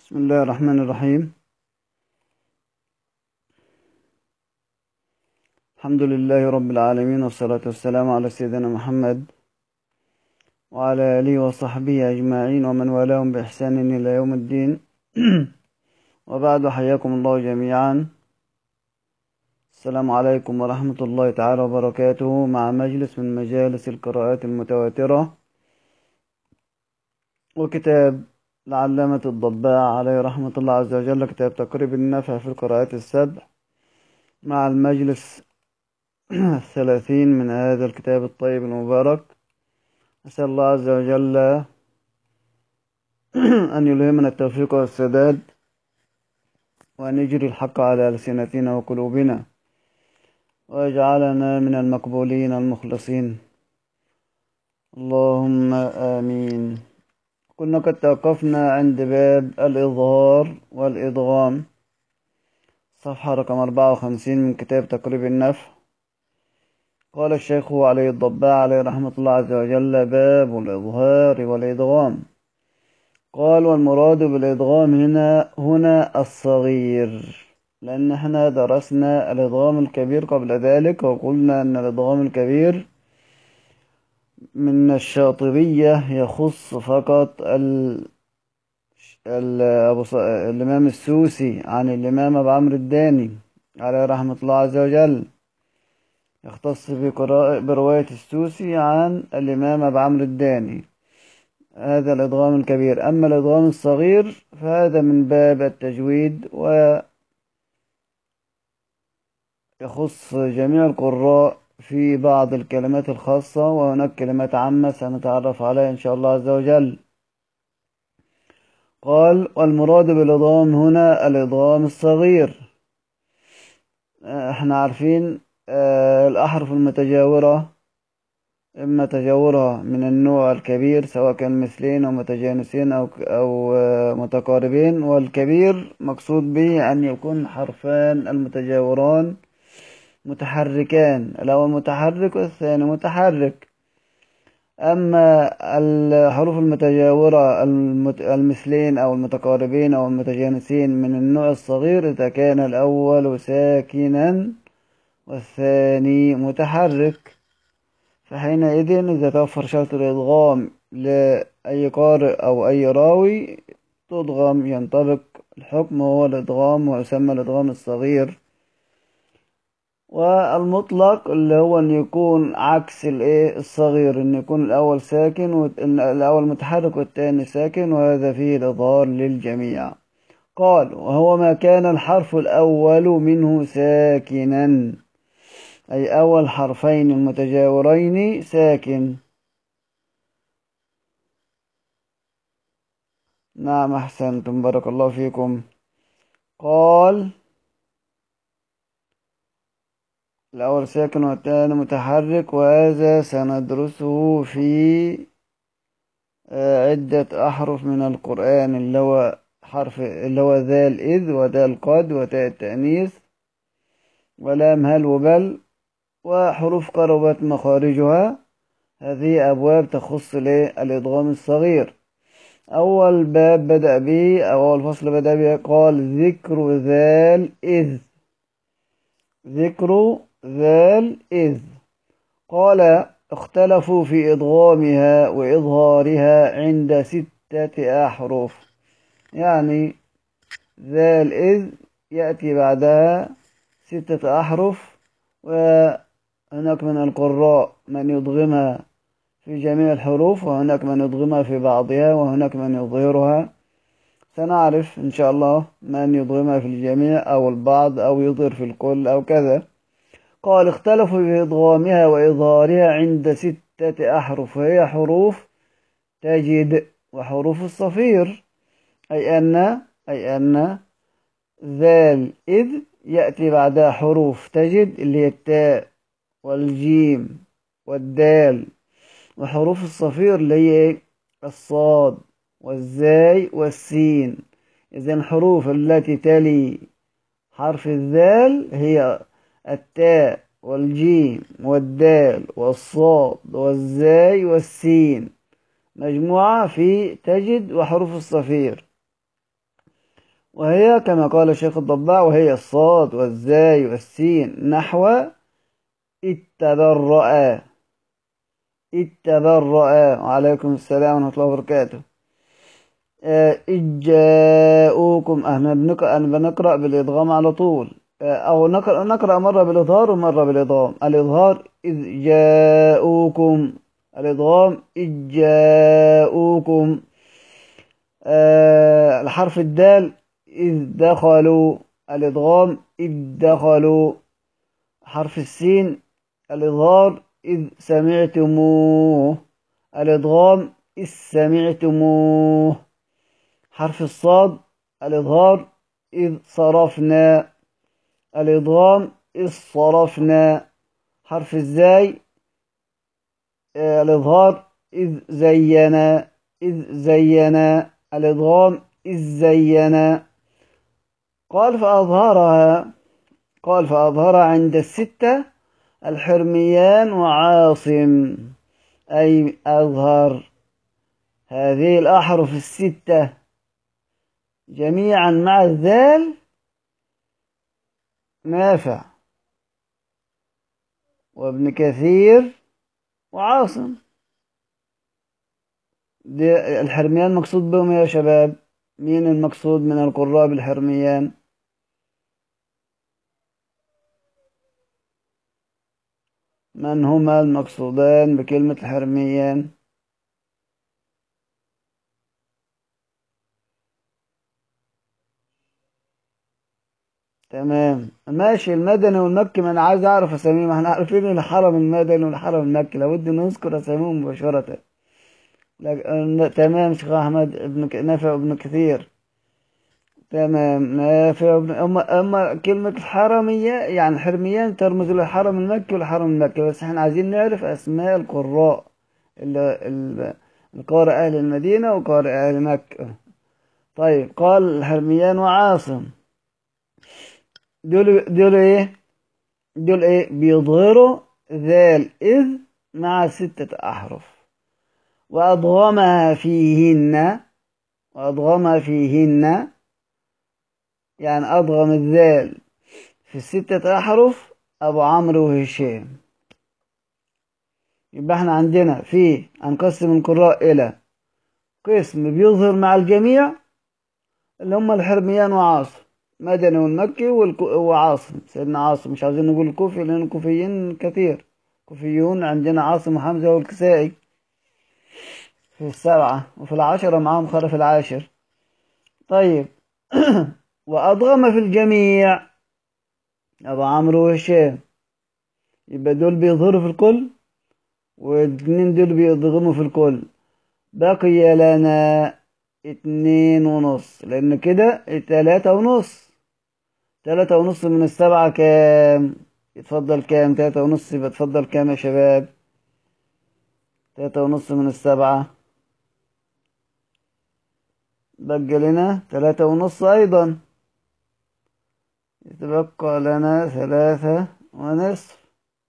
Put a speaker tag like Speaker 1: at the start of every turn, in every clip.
Speaker 1: بسم الله الرحمن الرحيم الحمد لله رب العالمين والصلاة والسلام على سيدنا محمد وعلى آله وصحبه أجمعين ومن والاهم بإحسان إلى يوم الدين وبعد حياكم الله جميعا السلام عليكم ورحمة الله تعالى وبركاته مع مجلس من مجالس القراءات المتواترة وكتاب العلامة الضباع عليه رحمة الله عز وجل كتاب تقريب النفع في القراءات السبع مع المجلس الثلاثين من هذا الكتاب الطيب المبارك أسأل الله عز وجل أن يلهمنا التوفيق والسداد وأن يجري الحق على ألسنتنا وقلوبنا ويجعلنا من المقبولين المخلصين اللهم آمين كنا قد توقفنا عند باب الإظهار والإدغام صفحة رقم أربعة وخمسين من كتاب تقريب النفع قال الشيخ علي الضباع عليه رحمة الله عز وجل باب الإظهار والإدغام قال والمراد بالإدغام هنا هنا الصغير لأن احنا درسنا الإدغام الكبير قبل ذلك وقلنا أن الإدغام الكبير من الشاطبية يخص فقط ال... ال... أبو ص... الإمام السوسي عن الإمام أبو عمرو الداني عليه رحمة الله عز وجل يختص بقراءة برواية السوسي عن الإمام أبو عمرو الداني هذا الإدغام الكبير أما الإدغام الصغير فهذا من باب التجويد ويخص جميع القراء في بعض الكلمات الخاصة وهناك كلمات عامة سنتعرف عليها إن شاء الله عز وجل قال والمراد بالإضغام هنا الإضغام الصغير احنا عارفين اه الأحرف المتجاورة إما تجاورها من النوع الكبير سواء كان مثلين أو متجانسين أو, أو اه متقاربين والكبير مقصود به أن يكون حرفان المتجاوران متحركان الأول متحرك والثاني متحرك أما الحروف المتجاورة المثلين أو المتقاربين أو المتجانسين من النوع الصغير إذا كان الأول ساكنا والثاني متحرك فحينئذ إذا توفر شرط الإضغام لأي قارئ أو أي راوي تضغم ينطبق الحكم هو الإضغام ويسمى الإضغام الصغير والمطلق اللي هو ان يكون عكس الايه الصغير ان يكون الاول ساكن والاول متحرك والثاني ساكن وهذا فيه الاظهار للجميع قال وهو ما كان الحرف الاول منه ساكنا اي اول حرفين المتجاورين ساكن نعم احسنتم بارك الله فيكم قال الأول ساكن والثاني متحرك وهذا سندرسه في عدة أحرف من القرآن اللي هو حرف اللي هو ذال إذ ودال قد وتاء التأنيث ولام هل وبل وحروف قربت مخارجها هذه أبواب تخص الإدغام الصغير أول باب بدأ به أو أول فصل بدأ به قال ذكر ذال إذ ذكر ذال إذ قال اختلفوا في إضغامها وإظهارها عند ستة أحرف يعني ذال إذ يأتي بعدها ستة أحرف وهناك من القراء من يضغمها في جميع الحروف وهناك من يضغمها في بعضها وهناك من يظهرها سنعرف إن شاء الله من يضغمها في الجميع أو البعض أو يظهر في الكل أو كذا قال اختلفوا في إضغامها وإظهارها عند ستة أحرف وهي حروف تجد وحروف الصفير أي أن أي أن ذال إذ يأتي بعدها حروف تجد اللي هي التاء والجيم والدال وحروف الصفير اللي هي الصاد والزاي والسين إذا الحروف التي تلي حرف الذال هي التاء والجيم والدال والصاد والزاي والسين مجموعة في تجد وحروف الصفير وهي كما قال الشيخ الضباع وهي الصاد والزاي والسين نحو اتبرأ اتبرأ وعليكم السلام ورحمة الله وبركاته إذ جاءوكم أنا بنقرأ, أنا بنقرأ بالإدغام على طول أو نقرأ, نقرأ مرة بالإظهار ومرة بالإدغام الإظهار إذ جاءوكم الإدغام إذ جاءوكم أه الحرف الدال إذ دخلوا الإدغام إذ دخلوا حرف السين الإظهار إذ سمعتموه الإدغام إذ سمعتموه حرف الصاد الإظهار إذ صرفنا الإدغام إذ صرفنا حرف الزاي الإظهار إذ زينا إذ زينا الإدغام إذ زينا قال فأظهرها قال فأظهر عند الستة الحرميان وعاصم أي أظهر هذه الأحرف الستة جميعا مع الذال نافع وابن كثير وعاصم دي الحرميان مقصود بهم يا شباب مين المقصود من القراء بالحرميان من هما المقصودان بكلمة الحرميان تمام ماشي المدني والمكي ما انا عايز اعرف اساميهم احنا عارفين الحرم المدني والحرم المكي لابد نذكر اساميهم مباشرة لك... تمام شيخ احمد ابن ك... نافع ابن كثير تمام نافع ابن اما اما كلمة الحرمية يعني حرميان ترمز للحرم المكي والحرم المكي بس احنا عايزين نعرف اسماء القراء ال... ال... القارئ اهل المدينة وقارئ اهل مكة طيب قال الحرميان وعاصم دول دول ايه دول ايه بيظهروا ذال اذ مع ستة احرف وادغمها فيهن وادغمها فيهن يعني ادغم الذال في الستة احرف ابو عمرو وهشام يبقى احنا عندنا في هنقسم القراء الى قسم بيظهر مع الجميع اللي هم الحرميان وعاصم مدني والمكي وعاصم سيدنا عاصم مش عايزين نقول الكوفي لأن الكوفيين كثير كوفيون عندنا عاصم وحمزة والكسائي في السبعة وفي العشرة معاهم خلف العاشر طيب وأضغم في الجميع أبو عمرو وهشام يبقى دول بيظهروا في الكل والاثنين دول بيضغموا في الكل بقي لنا اتنين ونص لأن كده تلاتة ونص تلاتة ونص من السبعة كام يتفضل كام تلاتة ونص يبقى تفضل كام يا شباب تلاتة ونص من السبعة بقى لنا تلاتة ونص أيضا يتبقى لنا ثلاثة ونصف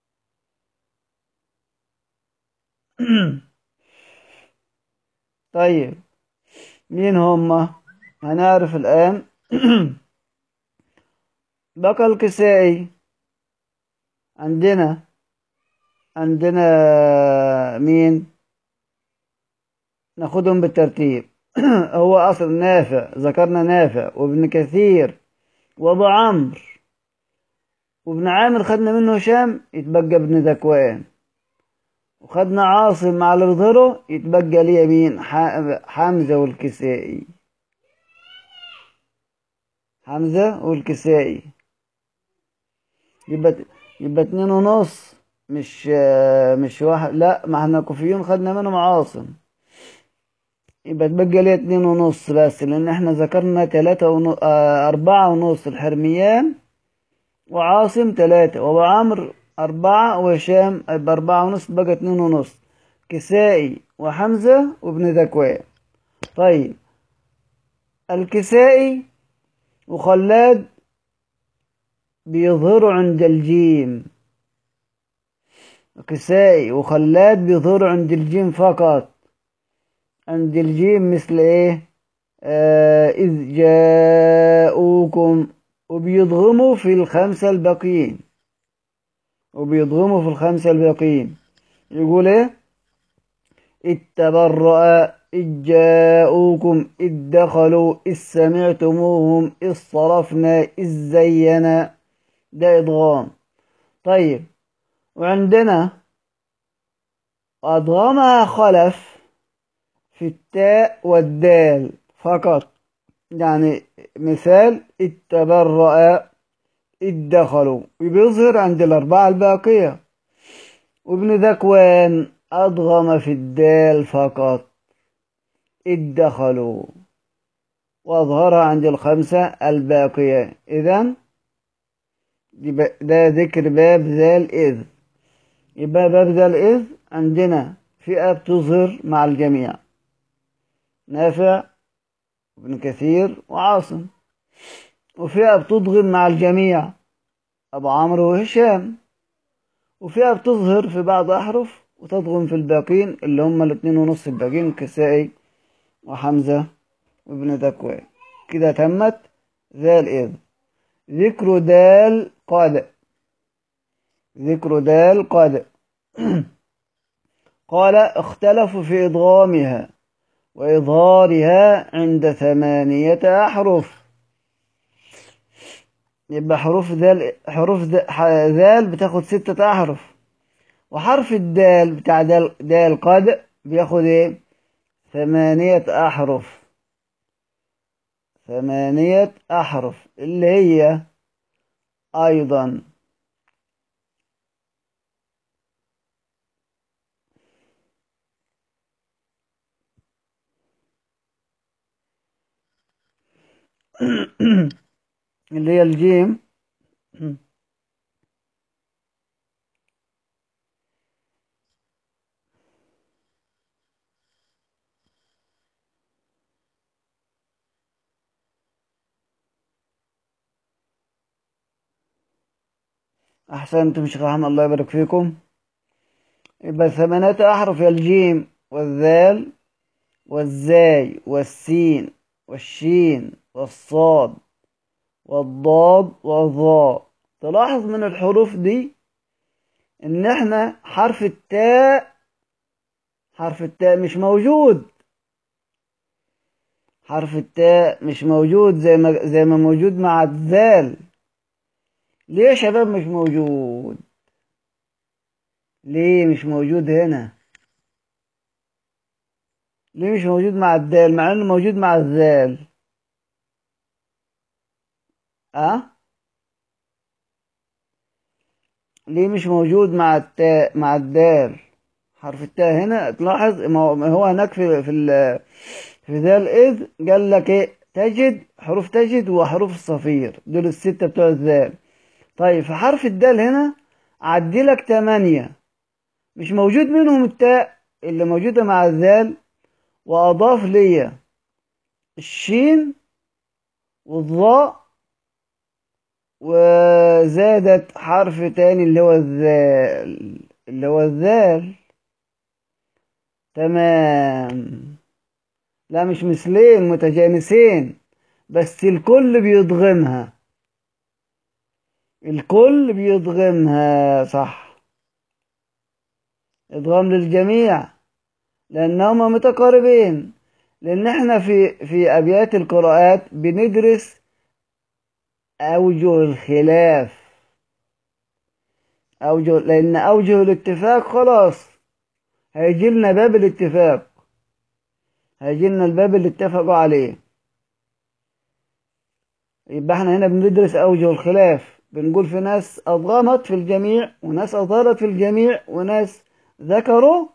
Speaker 1: طيب مين هم هنعرف الآن بقى الكسائي عندنا عندنا مين ناخدهم بالترتيب هو أصل نافع ذكرنا نافع وابن كثير وابو عمرو وابن عامر خدنا منه هشام يتبقى ابن ذكوان وخدنا عاصم مع اللي بيظهره يتبقى ليه مين حمزة والكسائي حمزة والكسائي يبقى يبقى اتنين ونص مش مش واحد لا ما احنا كوفيون خدنا منهم عاصم يبقى تبقى ليه اتنين ونص بس لان احنا ذكرنا تلاتة ونص اه اربعة ونص الحرميان وعاصم تلاتة وابو عمرو أربعة وهشام يبقى أربعة ونص بقى اتنين ونص كسائي وحمزة وابن ذكوان طيب الكسائي وخلاد بيظهروا عند الجيم كسائي وخلاد بيظهروا عند الجيم فقط عند الجيم مثل ايه آه إذ جاءوكم وبيضغموا في الخمسة الباقيين وبيضغموا في الخمسة الباقيين يقول ايه إذ تبرأ إذ جاءوكم إذ دخلوا إذ سمعتموهم إذ صرفنا إذ زينا ده إضغام طيب وعندنا أضغمها خلف في التاء والدال فقط يعني مثال التبرأ ادخلوا وبيظهر عند الأربعة الباقية وابن ذكوان أضغم في الدال فقط ادخلوا وأظهرها عند الخمسة الباقية إذن ده ذكر باب ذا الإذ يبقى باب ذا الإذ عندنا فئة بتظهر مع الجميع نافع ابن كثير وعاصم وفئة بتضغم مع الجميع أبو عمرو وهشام وفئة بتظهر في بعض أحرف وتضغم في الباقين اللي هم الاتنين ونص الباقين كسائي وحمزة وابن ذكوان كده تمت ذا الإذ ذكر دال قاد ذكر دال قاد قال اختلفوا في إضغامها وإظهارها عند ثمانية أحرف يبقى حروف ذال حروف ذال بتاخد ستة أحرف وحرف الدال بتاع دال, دال قد بياخد ايه ثمانية أحرف ثمانية أحرف اللي هي أيضا اللي هي الجيم أحسنتم شيخ أحمد الله يبارك فيكم يبقى ثمانية أحرف الجيم والذال والزاي والسين والشين والصاد والضاد والظاء تلاحظ من الحروف دي ان احنا حرف التاء حرف التاء مش موجود حرف التاء مش موجود زي ما زي ما موجود مع الذال ليه يا شباب مش موجود ليه مش موجود هنا ليه مش موجود مع الدال مع انه موجود مع الذال أه؟ ليه مش موجود مع التاء مع الدال حرف التاء هنا تلاحظ ما هو هناك في في ال في ذا الإذ قال لك إيه تجد حروف تجد وحروف الصفير دول الستة بتوع الذال طيب في حرف الدال هنا عدي لك تمانية مش موجود منهم التاء اللي موجودة مع الذال وأضاف لي الشين والظاء وزادت حرف تاني اللي هو الذال اللي هو الذال تمام لا مش مثلين متجانسين بس الكل بيضغمها الكل بيضغمها صح ادغام للجميع لأنهما متقاربين لأن احنا في في أبيات القراءات بندرس أوجه الخلاف أوجه لأن أوجه الاتفاق خلاص هيجي لنا باب الاتفاق هيجي لنا الباب اللي اتفقوا عليه يبقى احنا هنا بندرس أوجه الخلاف بنقول في ناس أضغمت في الجميع وناس أظهرت في الجميع وناس ذكروا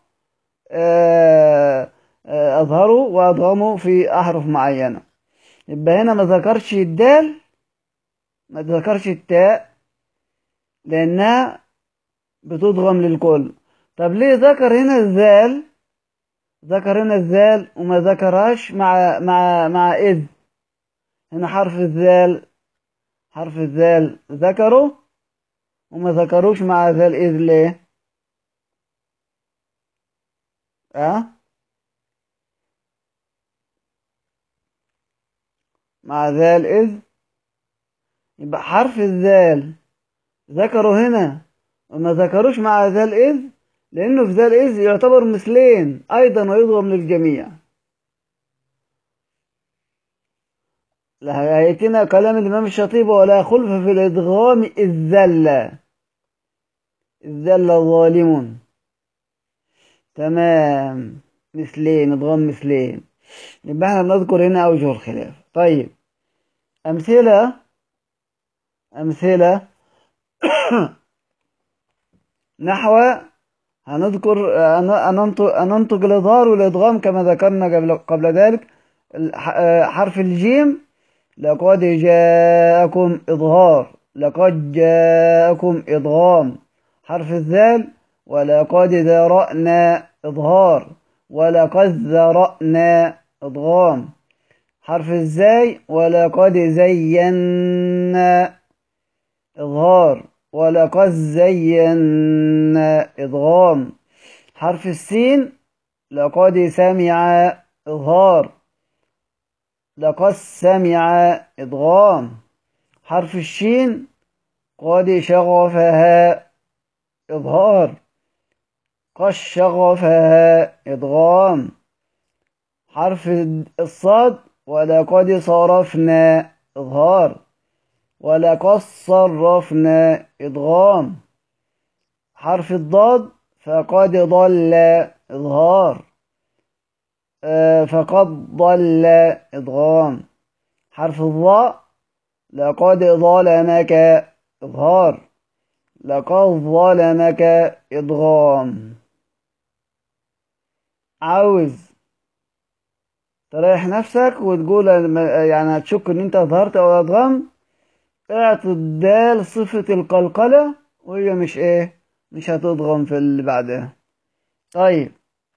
Speaker 1: أظهروا وأضغموا في أحرف معينة يبقى هنا ما ذكرش الدال ما ذكرش التاء لأنها بتضغم للكل طب ليه ذكر هنا الذال ذكر هنا الذال وما ذكرهاش مع مع مع إذ هنا حرف الذال حرف الذال ذكره وما ذكروش مع ذال إذ ليه أه مع ذال إذ يبقى حرف الذال ذكروا هنا وما ذكروش مع ذال إذ لأنه في ذال إذ يعتبر مثلين أيضا ويضغم للجميع هيأتينا كلام الإمام الشاطبي ولا خلف في الإدغام الذلة الذلة ظالم تمام مثلين إدغام مثلين يبقى احنا بنذكر هنا أوجه الخلاف طيب أمثلة أمثلة نحو هنذكر أننطق الإظهار والإدغام كما ذكرنا قبل, قبل ذلك حرف الجيم لقد جاءكم إظهار لقد جاءكم إضغام حرف الذال ولقد ذرأنا إظهار ولقد ذرأنا إضغام حرف الزاي ولقد زينا إظهار ولقد زينا إضغام حرف السين لقد سمع إظهار لقد سمع إضغام حرف الشين قد شغفها إظهار قد شغفها إضغام حرف الصاد ولقد صرفنا إظهار ولقد صرفنا إضغام حرف الضاد فقد ضل إظهار فقد ضل إضغام حرف الضاء لقد ظلمك إظهار لقد ظلمك إضغام عاوز تريح نفسك وتقول يعني هتشك ان انت اظهرت او ادغمت اعطي الدال صفة القلقلة وهي مش ايه مش هتضغم في اللي بعدها طيب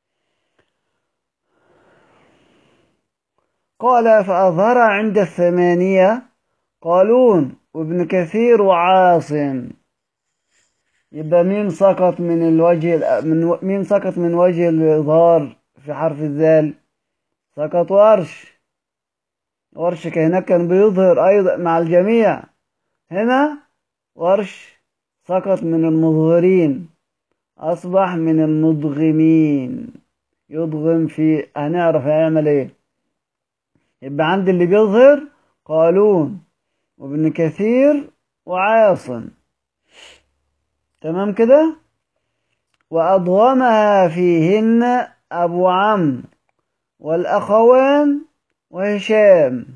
Speaker 1: قال فأظهر عند الثمانية قالون وابن كثير وعاصم يبقى مين سقط من الوجه من مين سقط من وجه الإظهار في حرف الذال سقط ورش ورش هناك كان بيظهر أيضا مع الجميع هنا ورش سقط من المظهرين أصبح من المدغمين يضغم في هنعرف هيعمل ايه يبقى عند اللي بيظهر قالون وابن كثير وعاصم تمام كده وأضغمها فيهن أبو عمرو والأخوان وهشام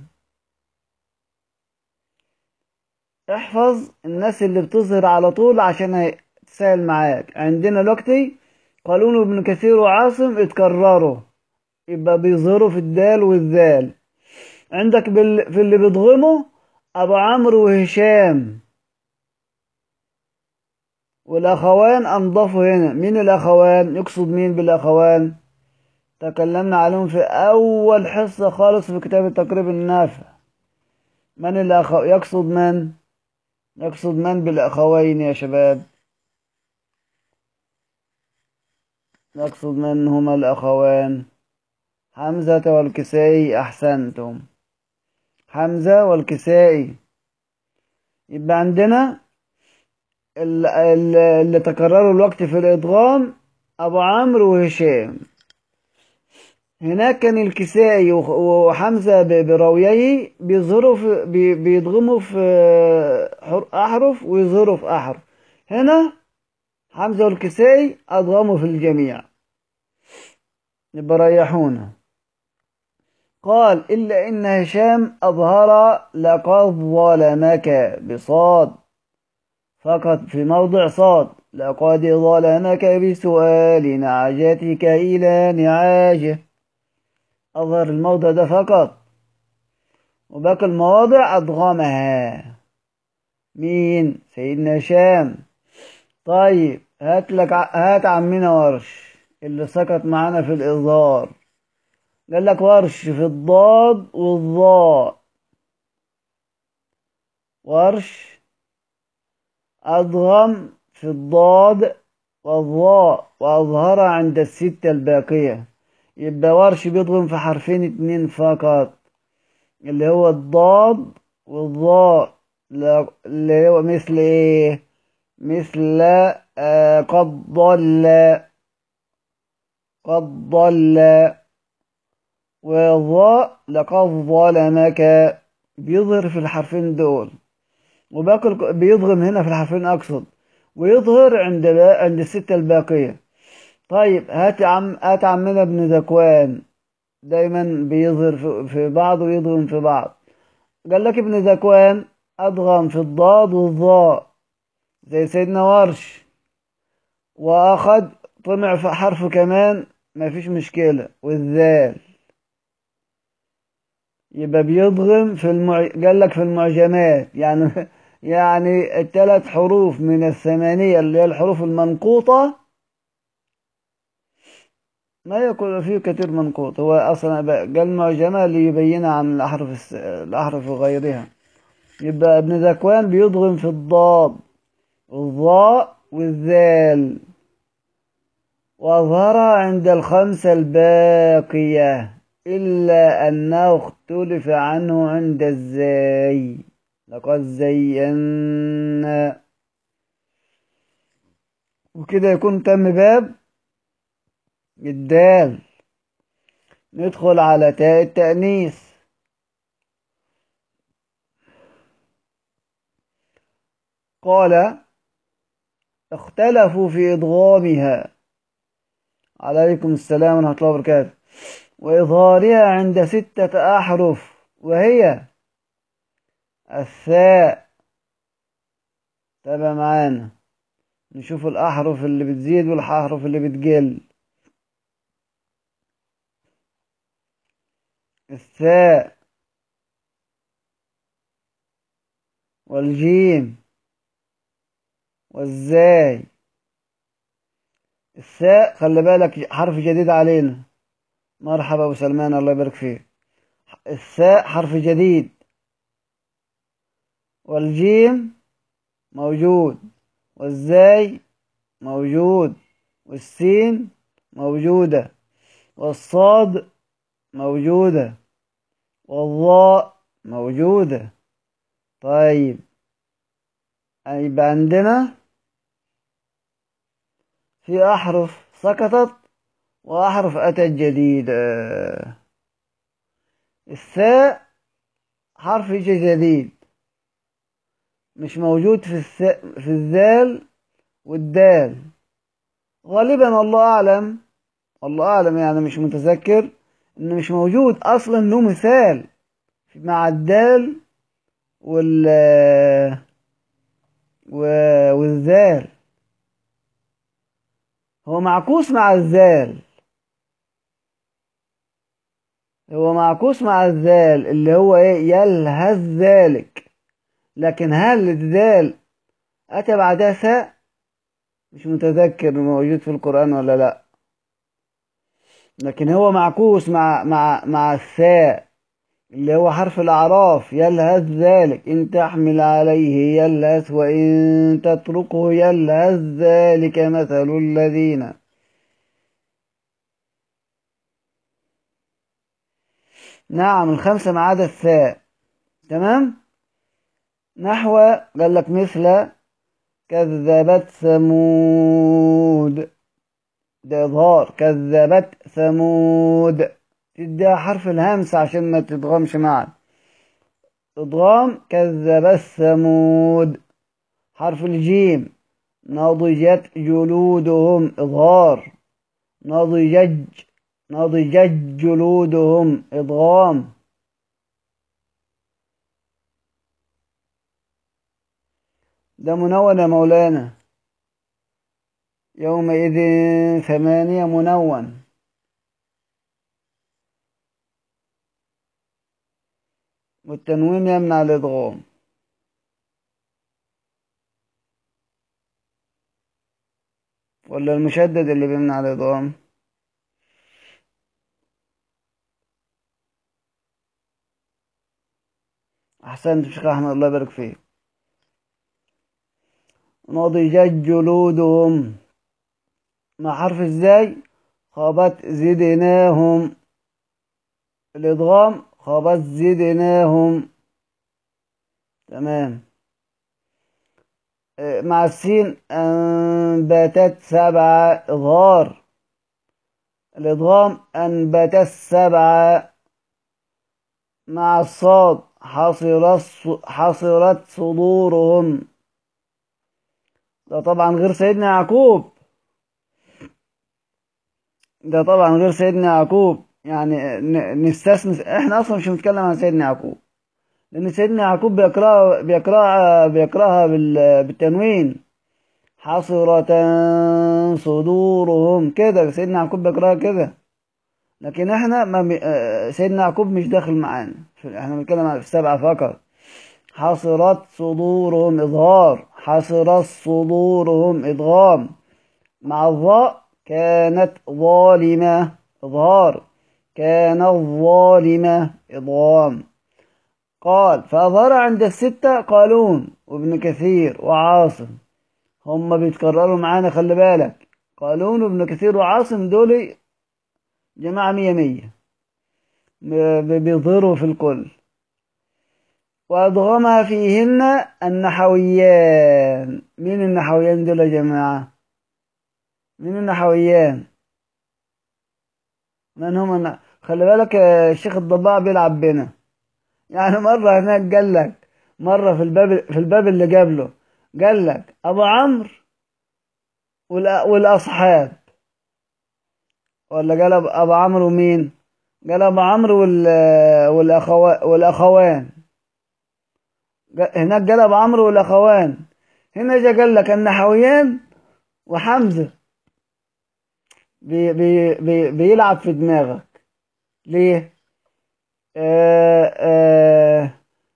Speaker 1: احفظ الناس اللي بتظهر على طول عشان تسهل معاك عندنا دلوقتي قالون وابن كثير وعاصم اتكرروا يبقى بيظهروا في الدال والذال عندك بال... في اللي بيضغموا ابو عمرو وهشام والاخوان انضفوا هنا مين الاخوان يقصد مين بالاخوان تكلمنا عليهم في اول حصه خالص في كتاب التقريب النافع من الأخ... يقصد من يقصد من بالاخوين يا شباب يقصد من هما الاخوان حمزه والكسائي احسنتم حمزة والكسائي يبقى عندنا اللي تكرروا الوقت في الإدغام أبو عمرو وهشام هناك كان الكسائي وحمزة براويي بيظهروا في بيضغموا في أحرف ويظهروا في أحرف هنا حمزة والكسائي أضغموا في الجميع يبقى ريحونا قال إلا إن هشام أظهر لقد ظلمك بصاد فقط في موضع صاد لقد ظلمك بسؤال نعجتك إلى نعاجه أظهر الموضع ده فقط وباقي المواضع أضغمها مين سيدنا هشام طيب هات لك هات عمنا ورش اللي سقط معانا في الإظهار قال لك ورش في الضاد والضاء ورش أضغم في الضاد والضاء وأظهر عند الستة الباقية يبقى ورش بيضغم في حرفين اتنين فقط اللي هو الضاد والضاء لا- اللي هو مثل ايه مثل آه قد ضل قد ضل والضاء لقد ظلمك بيظهر في الحرفين دول وباقي الك- بيضغم هنا في الحرفين أقصد ويظهر عند با- عند الستة الباقية طيب هات يا عم هات عمنا ابن ذكوان دايما بيظهر في- في بعض ويضغم في بعض قال لك ابن ذكوان أضغم في الضاد والظاء زي سيدنا ورش وأخد طمع في حرف كمان ما فيش مشكلة والذال يبقى بيضغم في المع... قال لك في المعجمات يعني يعني الثلاث حروف من الثمانية اللي هي الحروف المنقوطة ما يكون فيه كثير منقوط هو أصلا بقى- قال معجمة ليبينها عن الأحرف الس... الأحرف وغيرها يبقى ابن ذكوان بيضغم في الضاد والظاء والذال وأظهر عند الخمسة الباقية إلا أنه اختلف عنه عند الزاي لقد زينا وكده يكون تم باب الدال ندخل على تاء التأنيث قال اختلفوا في إضغامها عليكم السلام ورحمة الله وبركاته وإظهارها عند ستة أحرف وهي الثاء تابع معانا نشوف الأحرف اللي بتزيد والأحرف اللي بتقل الثاء والجيم والزاي الثاء خلي بالك حرف جديد علينا مرحبا ابو سلمان الله يبارك فيك الثاء حرف جديد والجيم موجود والزاي موجود والسين موجودة والصاد موجودة والظاء موجودة طيب يبقى عندنا في أحرف سقطت وأحرف أتت جديدة الثاء حرف يجي جديد مش موجود في الثاء في الذال والدال غالبا الله أعلم الله أعلم يعني مش متذكر إنه مش موجود أصلا له مثال مع الدال وال و- والذال هو معكوس مع الذال هو معكوس مع الذال اللي هو ايه يلهث ذلك لكن هل الذال اتى بعدها ثاء مش متذكر موجود في القرآن ولا لا لكن هو معكوس مع مع مع الثاء اللي هو حرف الأعراف يلهث ذلك إن تحمل عليه يلهث وإن تتركه يلهث ذلك مثل الذين نعم الخمسة ما عدا الثاء تمام نحو قال لك مثل كذبت ثمود ده إظهار كذبت ثمود تديها حرف الهمس عشان ما تضغمش معا إضغام كذبت ثمود حرف الجيم نضجت جلودهم إظهار نضجج نضجت جلودهم إضغام ده منون يا مولانا يومئذ ثمانية منون والتنوين يمنع الإضغام ولا المشدد اللي بيمنع الإضغام أحسنت شيخ أحمد الله يبارك فيك نضجت جلودهم مع حرف ازاي خابت زدناهم الإضغام خبت زدناهم تمام آه، مع السين أنبتت سبع إظهار الإضغام أنبت السبع مع الصاد حصرت حصرت صدورهم ده طبعا غير سيدنا يعقوب ده طبعا غير سيدنا يعقوب يعني ن- نستثني احنا اصلا مش بنتكلم عن سيدنا يعقوب لان سيدنا يعقوب بيقرأ بيقرأها بيقرأها بال- بالتنوين حصرة صدورهم كده سيدنا يعقوب بيقرأها كده لكن احنا ما بي... آه، سيدنا يعقوب مش داخل معانا في- احنا بنتكلم عن السبعة فقط حصرت صدورهم إظهار حصرت صدورهم إدغام مع الظاء كانت ظالمة إظهار كانت ظالمة إضغام قال فأظهر عند الستة قالون وابن كثير وعاصم هم بيتكرروا معانا خلي بالك قالون وابن كثير وعاصم دول جماعة مية مية ب- بيظهروا في الكل وأضغم فيهن النحويان مين النحويان دول يا جماعة مين النحويان من هم الن... خلي بالك آه، الشيخ الضباع بيلعب بينا يعني مرة هناك قال لك مرة في الباب في الباب اللي قبله قال لك أبو عمرو والأ- والأصحاب ولا قال أبو أبو عمرو مين قال أبو عمرو وال... والأخوا... والأخوان قال- هناك قال أبو عمرو والأخوان هنا جا قال لك النحويان وحمزة بي... بي... بي... بيلعب في دماغك ليه؟ آه آه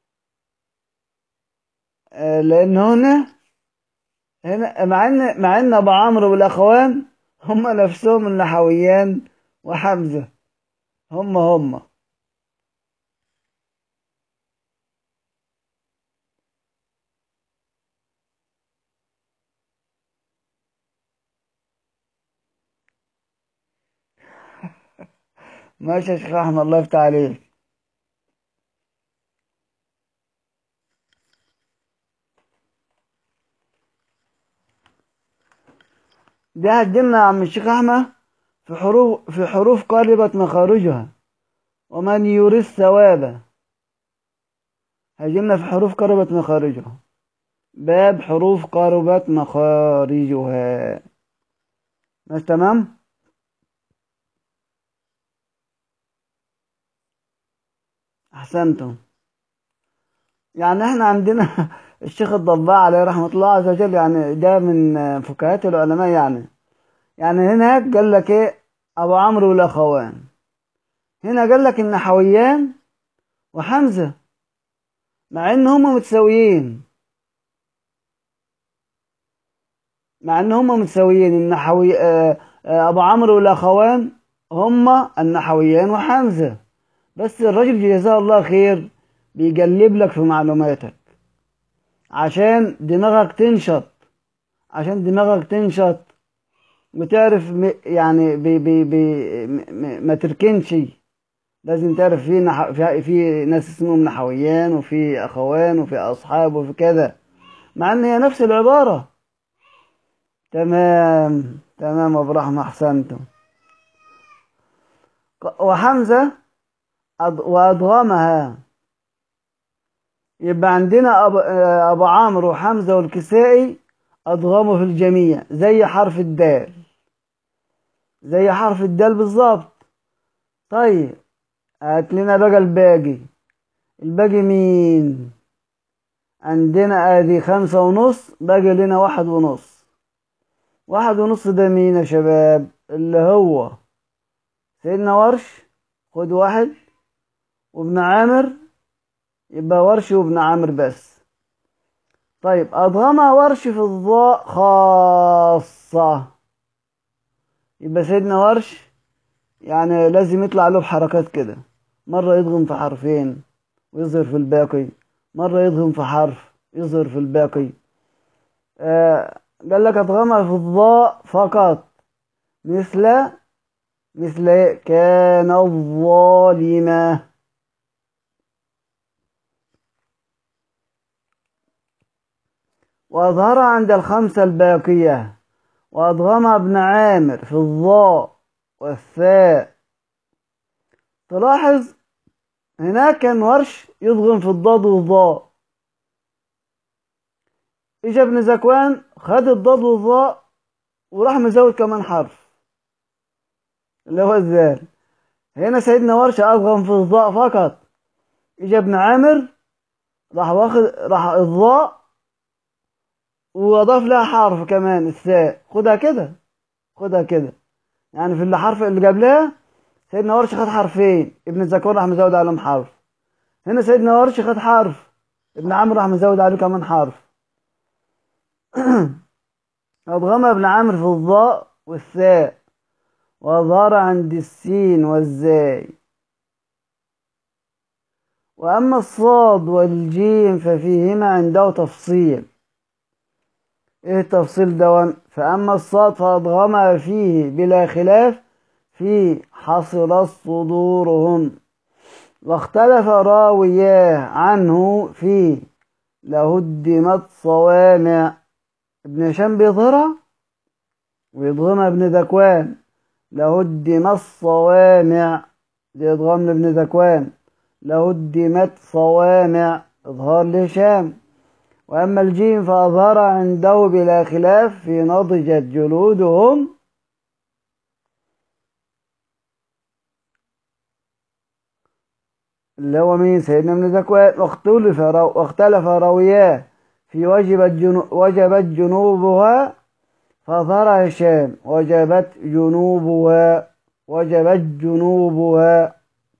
Speaker 1: آه لأن هنا هنا مع ان مع ان ابو عمرو والاخوان هم نفسهم النحويان وحمزه هم هم ماشي يا شيخ احمد الله يفتح عليك دي هتجيلنا يا عم الشيخ احمد في حروف في حروف قربت مخارجها ومن يريد ثوابه هيجيلنا في حروف قربت مخارجها باب حروف قربت مخارجها ماشي تمام احسنتم يعني احنا عندنا الشيخ الضباع عليه رحمة الله عز وجل يعني ده من فكاهات العلماء يعني يعني هناك قال لك ايه ابو عمرو والاخوان هنا قال لك النحويان وحمزة مع ان هم متساويين مع ان هم متساويين النحوي آه، آه، ابو عمرو والاخوان هم النحويان وحمزة بس الراجل جزاه الله خير بيقلب لك في معلوماتك عشان دماغك تنشط عشان دماغك تنشط وتعرف م- يعني بي بي بي م- م- ما تركنش لازم تعرف في نح... في في ناس اسمهم نحويان وفي اخوان وفي اصحاب وفي كذا مع ان هي نفس العبارة تمام تمام ابو رحمة احسنتم ق- وحمزة أض... وادغمها يبقى عندنا أبو, آه، أبو عمرو وحمزة والكسائي أضغموا في الجميع زي حرف الدال زي حرف الدال بالظبط طيب هات لنا بقى الباقي الباقي مين عندنا ادي خمسة ونص باقي لنا واحد ونص واحد ونص ده مين يا شباب اللي هو سيدنا ورش خد واحد وابن عامر يبقى ورش وابن عامر بس طيب أضغمها ورش في الضاء خاصة يبقى سيدنا ورش يعني لازم يطلع له بحركات كده مرة يضغم في حرفين ويظهر في الباقي مرة يضغم في حرف يظهر في الباقي آه قال لك أضغمها في الضاء فقط مثل مثل إيه؟ كان الظالمة وأظهرها عند الخمسة الباقية وأضغمها ابن عامر في الضاء والثاء تلاحظ هناك كان ورش يضغم في الضاد والضاء اجى ابن زكوان خد الضاد والضاء وراح مزود كمان حرف اللي هو الذال هنا سيدنا ورش أضغم في الضاء فقط اجى ابن عامر راح واخد راح الضاء واضاف لها حرف كمان الثاء خدها كده خدها كده يعني في الحرف اللي قبلها سيدنا ورش خد حرفين ابن الزكوان راح مزود عليهم حرف هنا سيدنا ورش خد حرف ابن عامر راح مزود عليه كمان حرف أضغم ابن عامر في الضاء والثاء وأظهر عند السين والزاي وأما الصاد والجيم ففيهما عنده تفصيل إيه التفصيل دون فأما الصاد فأضغم فيه بلا خلاف في حصرت صدورهم واختلف راوياه عنه في لهدمت صوامع ابن هشام بيظهرها ويضغمها ابن ذكوان لهدم الصوامع دي إضغام لابن ذكوان لهدمت صوامع إظهار لهشام وأما الجيم فأظهر عنده بلا خلاف في نضجت جلودهم اللي هو مين سيدنا ابن ذكوان واختلف واختلف راوياه في وجبت جنو وجبت جنوبها فظهر هشام وجبت جنوبها وجبت جنوبها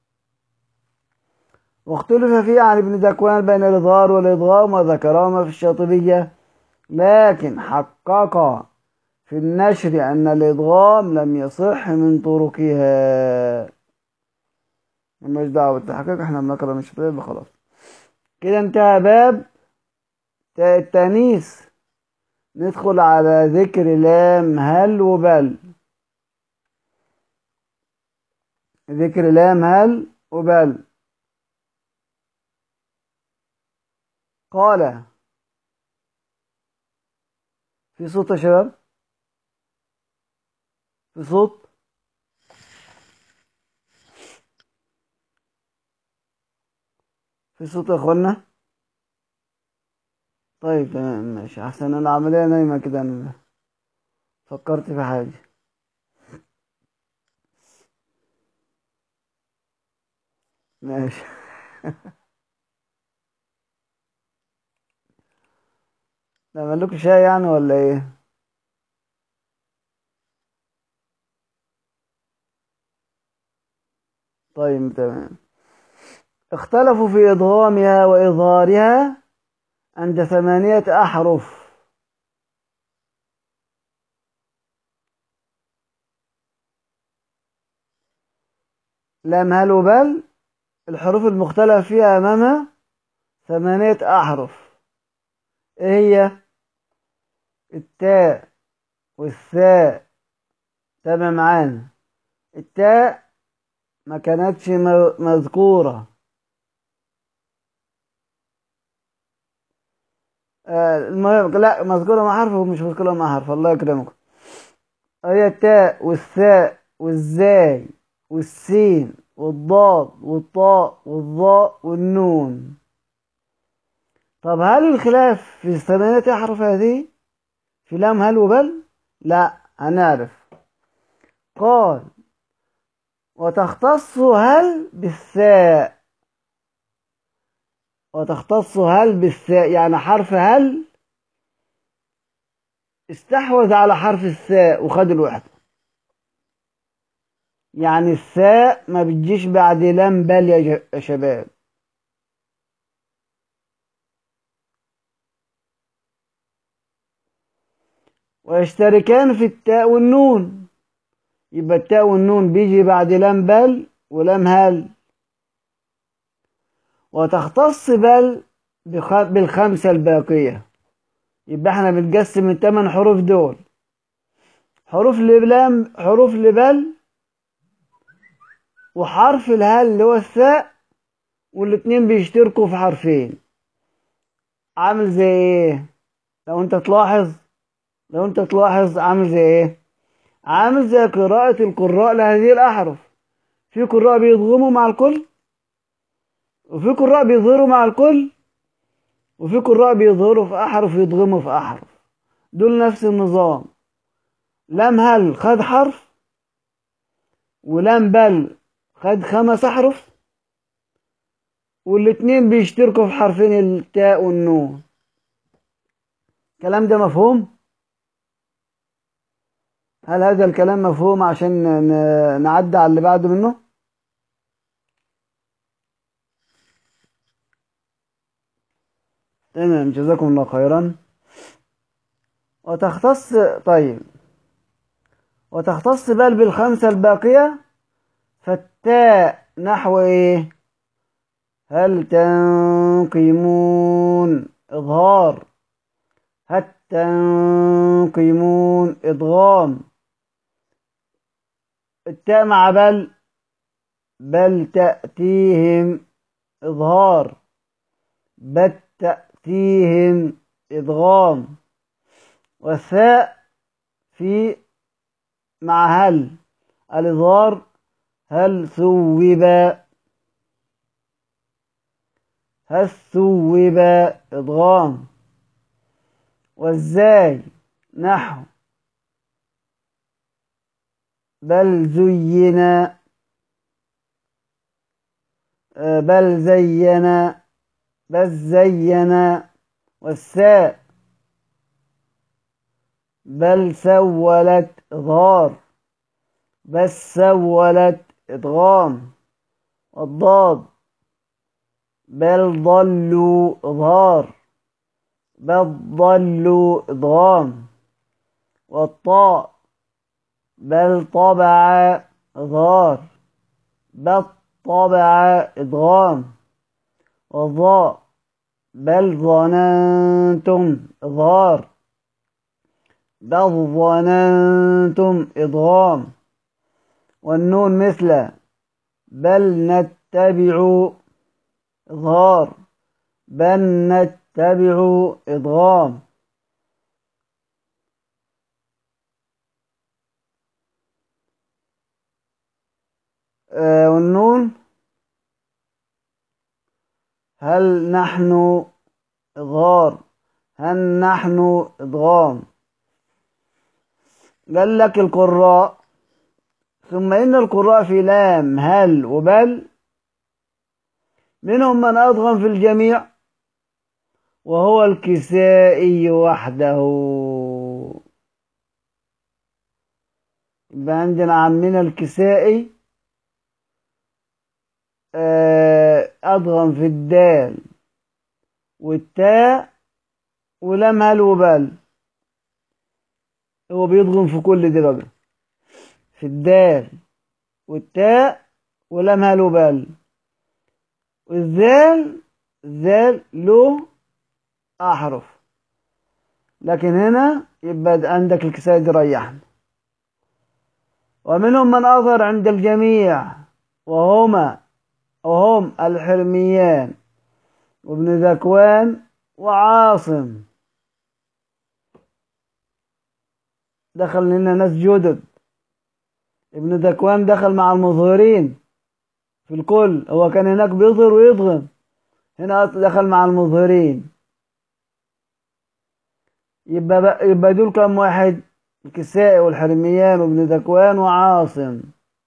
Speaker 1: واختلف فيه عن ابن ذكوان بين الإظهار والإضغام وذكرهما في الشاطبية لكن حقق في النشر أن الإضغام لم يصح من طرقها مش دعوة بالتحقيق احنا بنقرا من الشاطبية خلاص كده انتهى باب التانيث ندخل على ذكر لام هل وبل ذكر لام هل وبل قال في صوت يا شباب في صوت في صوت يا اخوانا طيب تمام ماشي احسن انا عمليه نايمه كده انا فكرت في حاجه ماشي نعمل لكم شاي يعني ولا ايه طيب تمام اختلفوا في إضغامها وإظهارها عند ثمانية أحرف لام هل وبل الحروف المختلف فيها أمامها ثمانية أحرف إيه هي التاء والثاء تابع معانا التاء ما كانتش مذكورة المهم لا مذكورة مع حرف ومش مذكورة مع حرف الله يكرمكم هي التاء والثاء والزاي والسين والضاد والطاء والظاء والنون طب هل الخلاف في الثمانية أحرف هذه في لام هل وبل لا هنعرف قال وتختص هل بالثاء وتختص هل بالثاء يعني حرف هل استحوذ على حرف الثاء وخد الوحدة يعني الثاء ما بتجيش بعد لام بل يا شباب ويشتركان في التاء والنون يبقى التاء والنون بيجي بعد لام بل ولام هل وتختص بل بالخمسة الباقية يبقى احنا بنقسم الثمان حروف دول حروف لبلام حروف لبل وحرف الهل اللي هو الثاء والاتنين بيشتركوا في حرفين عامل زي ايه لو انت تلاحظ لو انت تلاحظ عامل زي ايه عامل زي قراءة القراء لهذه الأحرف في قراء بيضغموا مع الكل وفي قراء بيظهروا مع الكل وفي قراء بيظهروا في أحرف ويضغموا في أحرف دول نفس النظام لام هل خد حرف ولام بل خد خمس أحرف والاتنين بيشتركوا في حرفين التاء والنون الكلام ده مفهوم هل هذا الكلام مفهوم عشان ن- نعدي على اللي بعد منه تمام جزاكم الله خيرا وتختص طيب وتختص بل بالخمسة الباقية فالتاء نحو ايه هل تنقمون إظهار هل تنقمون إدغام التاء مع بل بل تأتيهم إظهار بل تأتيهم إدغام والثاء في مع هل الإظهار هل ثوب هل ثوب إدغام والزاي نحو بل زين آه، بل زين بل زين والساء بل سولت إظهار بل سولت إدغام والضاد بل ضلوا إظهار بل ضلوا إدغام والطاء بل طبع إظهار بل طبع إدغام والظاء بل ظننتم إظهار بل ظننتم إضغام والنون مثل بل نتبع إظهار بل نتبع إضغام آه والنون هل نحن إظهار هل نحن إضغام قال لك القراء ثم إن القراء في لام هل وبل منهم من أضغم في الجميع وهو الكسائي وحده يبقى عندنا عمنا الكسائي آه، أضغم في الدال والتاء ولم هل وبل هو بيضغم في كل دي بقى في الدال والتاء ولم هل وبل والذال الذال له أحرف لكن هنا يبقى عندك الكساء دي ريحنا ومنهم من أظهر عند الجميع وهما وهم الحرميان وابن ذكوان وعاصم دخل لنا ناس جدد ابن ذكوان دخل مع المظهرين في الكل هو كان هناك بيظهر ويضغم هنا دخل مع المظهرين يبقى بقى يبقى دول كم واحد الكسائي والحرميان وابن ذكوان وعاصم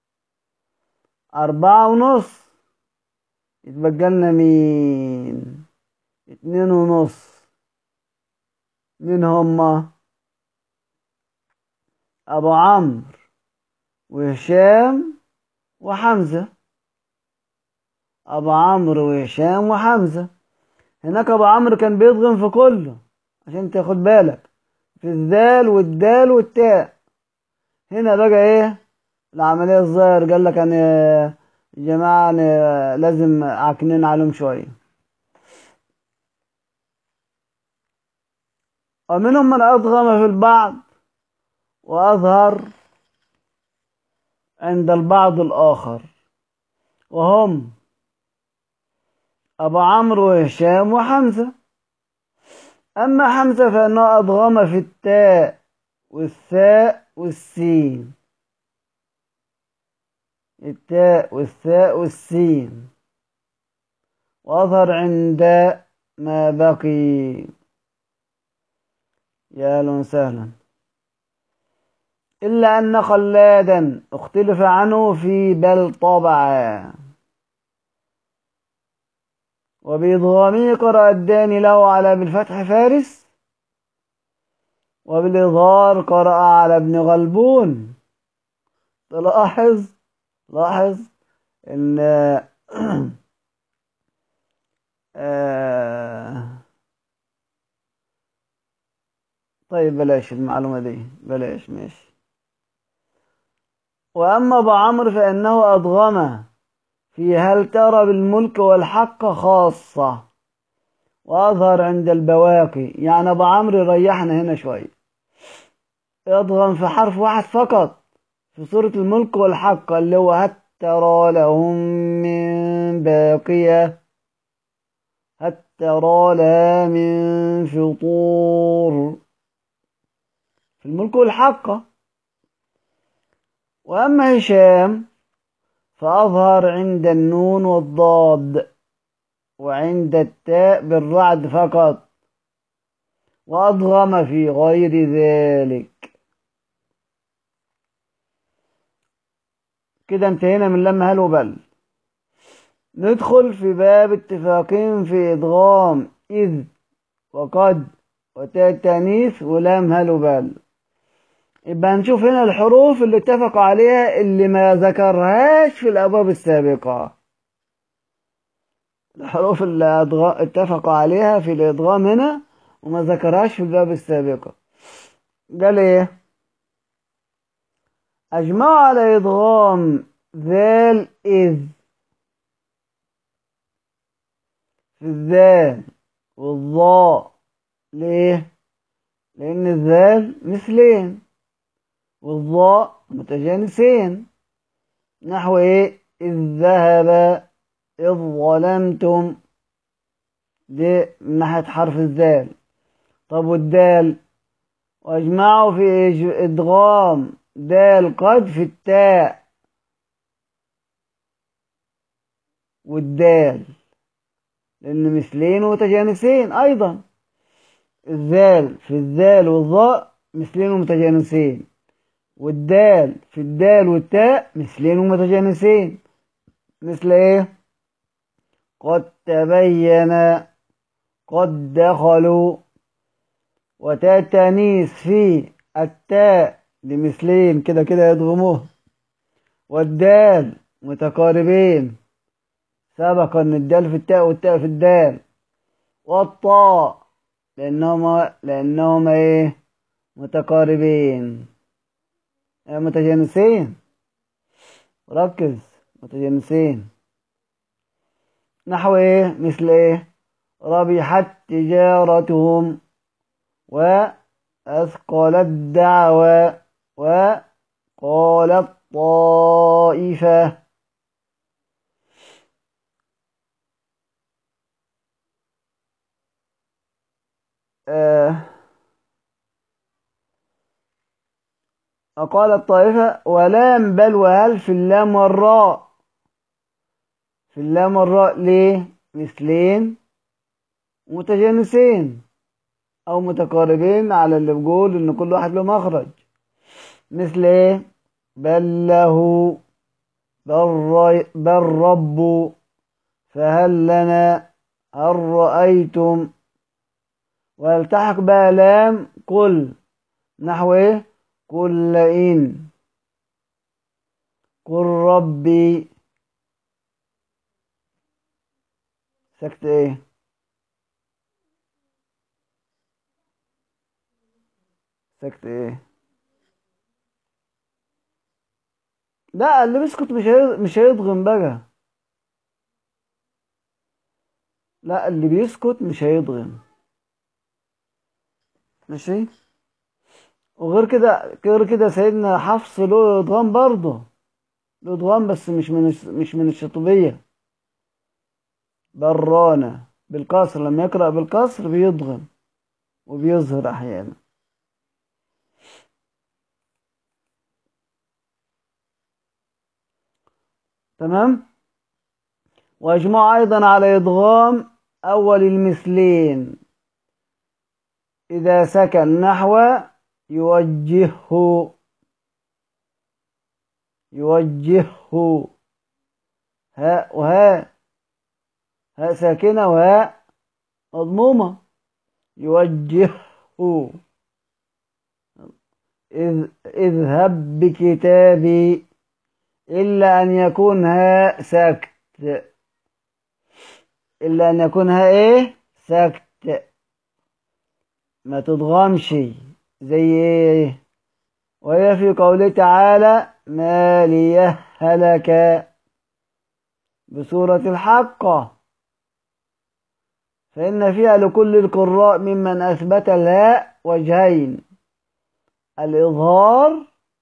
Speaker 1: أربعة ونص يتبقى لنا مين اتنين ونص مين هما أبو عمرو وهشام وحمزة أبو عمرو وهشام وحمزة هناك أبو عمرو كان بيضغم في كله عشان تاخد بالك في الذال والدال والتاء هنا بقى ايه العملية الظاهر قال لك انا يا جماعة أنا لازم عاكنين عليهم شوية ومنهم من أضغم في البعض وأظهر عند البعض الآخر وهم أبو عمرو وهشام وحمزة أما حمزة فإنه أضغم في التاء والثاء والسين التاء والثاء والسين وأظهر عند ما بقي يا أهلا وسهلا إلا أن خلادا اختلف عنه في بل طبعا وبإضغامه قرأ الداني له على بالفتح فارس وبالإظهار قرأ على ابن غلبون تلاحظ لاحظ ان طيب بلاش المعلومة دي بلاش ماشي وأما أبو عمرو فإنه أضغم في هل ترى بالملك والحق خاصة وأظهر عند البواقي يعني أبو عمرو ريحنا هنا شوية يضغم في حرف واحد فقط في سورة الملك والحق اللي هو هل ترى لهم من باقية هل ترى لها من فطور في الملك والحق وأما هشام فأظهر عند النون والضاد وعند التاء بالرعد فقط وأضغم في غير ذلك كده انتهينا من لما هل وبل ندخل في باب اتفاقين في إدغام إذ وقد وتاء التانيث ولام هل وبل يبقى هنشوف هنا الحروف اللي اتفقوا عليها اللي ما ذكرهاش في الأبواب السابقة الحروف اللي اتفقوا عليها في الإدغام هنا وما ذكرهاش في الباب السابقة قال ايه أجمعوا على إدغام ذال إذ في الذال والضاء ليه لأن الذال مثلين والضاء متجانسين نحو ايه إذ ذهب إذ ظلمتم دي من ناحية حرف الذال طب والدال واجمعوا في إدغام دال قد في التاء والدال لأن مثلين ومتجانسين أيضا الذال في الذال والظاء مثلين ومتجانسين والدال في الدال والتاء مثلين ومتجانسين مثل ايه قد تبين قد دخلوا وتاء التانيث في التاء لمثلين كده كده يضغموه والدال متقاربين سبق ان الدال في التاء والتاء في الدال والطاء لانهما لانهما ايه متقاربين متجانسين ركز متجانسين نحو ايه مثل ايه ربحت تجارتهم وأثقلت دعوى وقالت طائفة آه قال الطائفة ولام بل وهل في اللام والراء في اللام والراء ليه مثلين متجانسين أو متقاربين على اللي بيقول إن كل واحد له مخرج مثل إيه بل له بل, بل رب فهل لنا هل رأيتم والتحق بها لام كل نحو إيه قل إن قل ربي سكت ايه سكت ايه لا اللي بيسكت مش هي... مش هيضغم بقى لا اللي بيسكت مش هيضغم ماشي وغير كده غير كده سيدنا حفص له ادغام برضه له ادغام بس مش من مش من الشطبية برانة بالكسر لما يقرأ بالكسر بيضغم وبيظهر أحيانا تمام وأجمع أيضا على إدغام أول المثلين إذا سكن نحو يوجهه يوجهه هاء وهاء هاء ساكنة وهاء مضمومة يوجهه إذ اذهب بكتابي إلا أن يكون هاء سكت إلا أن يكون هاء إيه سكت ما تضغمش زي إيه وهي في قوله تعالى ما ليهلك بسورة الحقة فإن فيها لكل القراء ممن أثبت الهاء وجهين الإظهار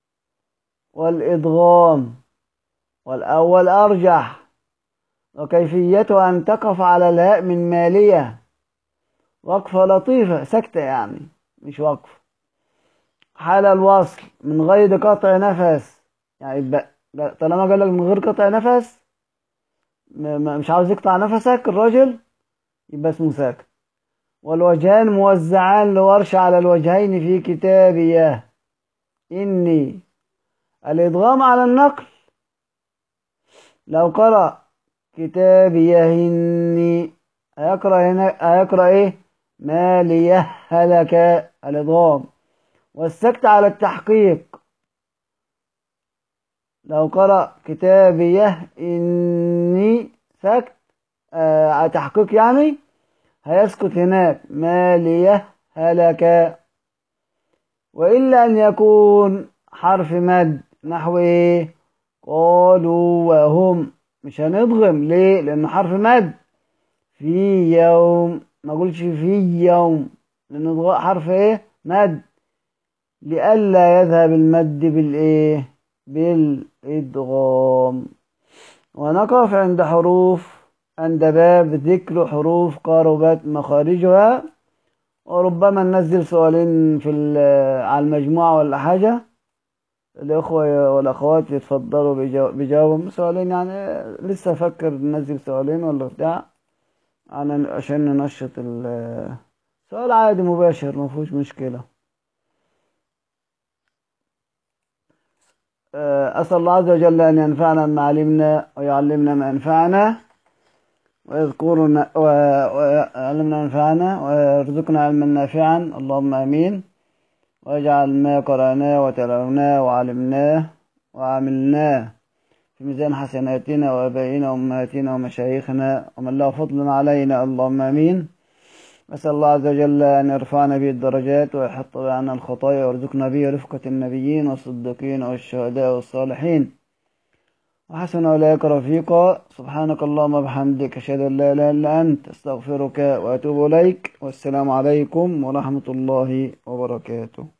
Speaker 1: والإدغام والأول أرجح وكيفيته أن تقف على الهاء من مالية وقفة لطيفة سكتة يعني مش وقف حال الوصل من غير قطع نفس يعني طالما قال لك من غير قطع نفس مش عاوز يقطع نفسك الراجل يبقى اسمه ساكت والوجهان موزعان لورش على الوجهين في كتابيه إني الإدغام على النقل لو قرأ كتابيه إني هيقرأ هنا هيقرأ إيه ما ليهلك الإدغام والسكت على التحقيق لو قرأ كتابيه إني سكت آه على تحقيق يعني هيسكت هناك ما ليهلك وإلا أن يكون حرف مد نحو إيه قالوا وهم مش هنضغم ليه لأنه حرف مد في يوم ما قلتش في يوم لأنه حرف إيه مد لئلا يذهب المد بالإيه بالإدغام ونقف عند حروف عند باب ذكر حروف قاربت مخارجها وربما ننزل سؤالين في على المجموعة ولا حاجة الإخوة والأخوات يتفضلوا بيجاوبوا سؤالين يعني لسه أفكر ننزل سؤالين ولا بتاع عشان ننشط سؤال عادي مباشر ما فيهوش مشكلة أسأل الله عز وجل أن ينفعنا بما علمنا ويعلمنا ما ينفعنا ويذكرنا ويعلمنا ينفعنا ويرزقنا علما نافعا اللهم امين واجعل ما قرأناه وتلوناه وعلمناه وعملناه في ميزان حسناتنا وابائنا وامهاتنا ومشايخنا ومن له فضل علينا اللهم امين أسأل الله عز وجل أن يرفعنا به الدرجات ويحط عنا الخطايا ويرزقنا به رفقة النبيين والصديقين والشهداء والصالحين وحسن أولئك رفيقا سبحانك اللهم وبحمدك أشهد أن لا إله إلا أنت أستغفرك وأتوب إليك والسلام عليكم ورحمة الله وبركاته